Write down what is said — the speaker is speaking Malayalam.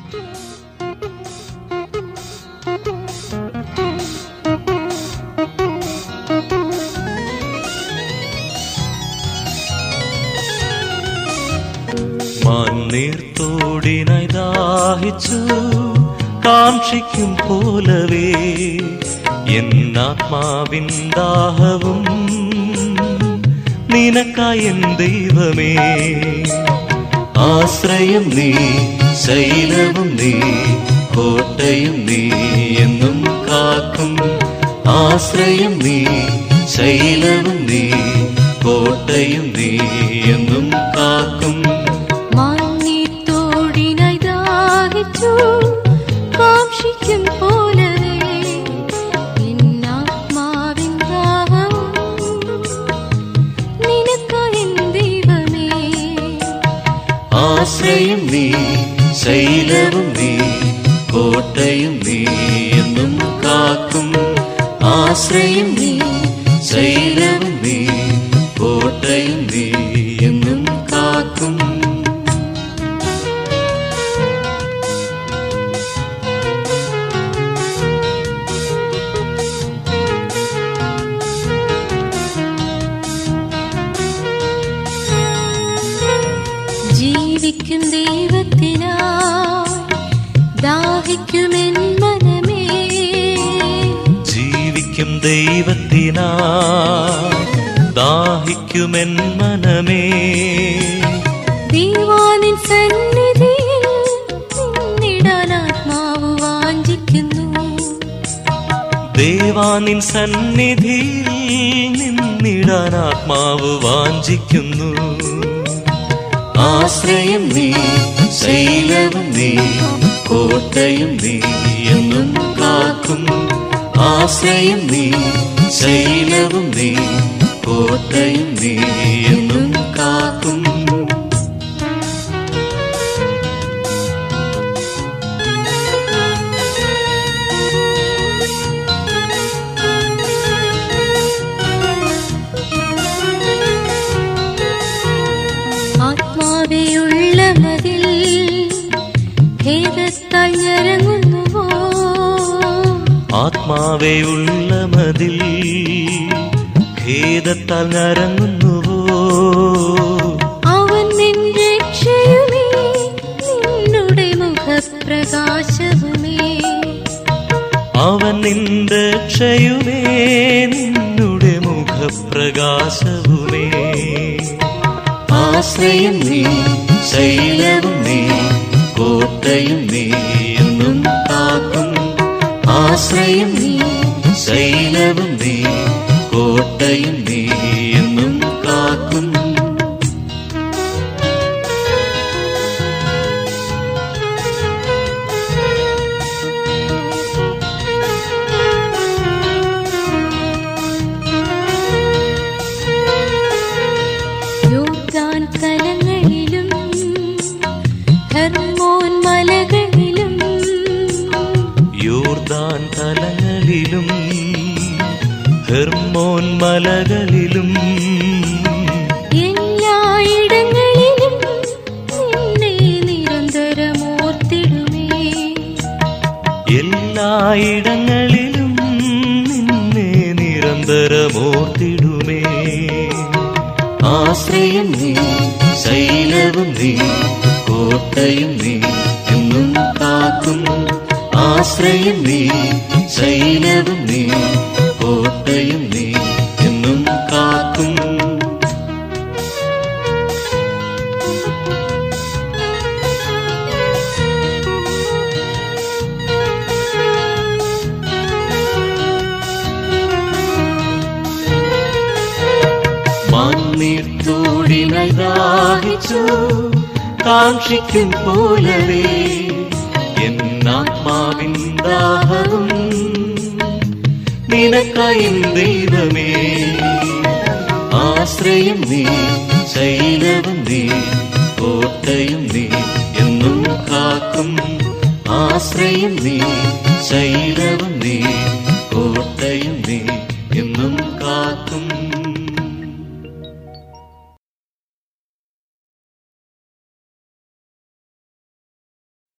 മാന്നീർത്തോടിനായി ദാഹിച്ചു കാക്ഷിക്കും പോലവേ എന്നാത്മാവിൻ ദാഹവും നിനക്കായ എൻ ദൈവമേ ആശ്രയം നീ ശൈലവും നീ കോട്ടയും നീ എന്നും കാക്കും ആശ്രയം നീ ശൈലവും നീ കോട്ടയും നീ എന്നും കാക്കും മാന്നിത്തോടിനായി ദാഹിച്ചു കാക്ഷിക്കും പോലവേ എന്നാത്മാവിൻ ദാഹവും നിനക്കായി എൻ ദൈവമേ ആശ്രയം നീ ശൈലവും നീ കോട്ടയും നീ എന്നും കാക്കും ആശ്രയം നീ ശൈലവും നീ കോട്ടയും നീ എന്നും കാക്കും ജീവിക്കും ദൈവത്തിനാ ദാഹിക്കുമെൻ മനമേ ജീവിക്കും ദൈവത്തിനാ ദാഹിക്കുമെൻ മനമേ ദൈവാനിൻ സന്നിധിയിൽ നിന്നിടാൻ ആത്മാവ് വാഞ്ചിക്കുന്നു ദേവാനിൻ സന്നിധിയിൽ നിന്നിടാൻ ആത്മാവ് വാഞ്ചിക്കുന്നു ആശ്രയം നീ ശൈലവും നീ കോട്ടയും നീ എന്നും കാക്കും ആശ്രയം നീ ശൈലവും നീ കോട്ടയും നീ എന്നും കാക്കും ആത്മാവെയുള്ള മതിൽ ഭേദത്താൽ ഞരങ്ങുന്നുവോ ആത്മാവേ ഉള്ള മതിൽ ഖേദത്താൽ ഞരങ്ങുന്നുവോ അവൻ നിൻ രക്ഷയുമേ നിന്നുടെ മുഖപ്രകാശവുമേ അവൻ നിന്റെ ക്ഷയുമേ നിന്നുടെ മുഖപ്രകാശവുമേ ആശ്രയം നീ ശൈലവും നീ കോട്ടയും നീ എന്നും കാക്കും ആശ്രയം നീ ശൈലവും നീ കോട്ടയും നീ എന്നും കാക്കും യോർദാൻ കലങ്ങളിലും ഹെർമോൻ മലകളിലും യോർദാൻ തലങ്ങളിലും ഹെർമോൻ മലകളിലും എല്ലായിടങ്ങളിലും നിന്നെ നിരന്തരമോർത്തിടുമേ എല്ലായിടങ്ങളിലും നിന്നെ നിരന്തരമോർത്തിടുമേ ആശ്രയം നീ ശൈലവും നീ കോട്ടയും നീ എന്നും കാക്കും ആശ്രയം നീ ശൈലവും നീ കോട്ടയും നീ എന്നും കാക്കും മണ്ണീർത്തോടിനായി ദാഹിച്ചു കാക്ഷിക്കും പോലവേ എന്നാത്മാവിൻ ദാഹവും നിനക്കായ ദൈവമേ ആശ്രയം നീ ശൈലവും നീ കോട്ടയും നീ എന്നും കാക്കും ആശ്രയം നീ ശൈലവും നീ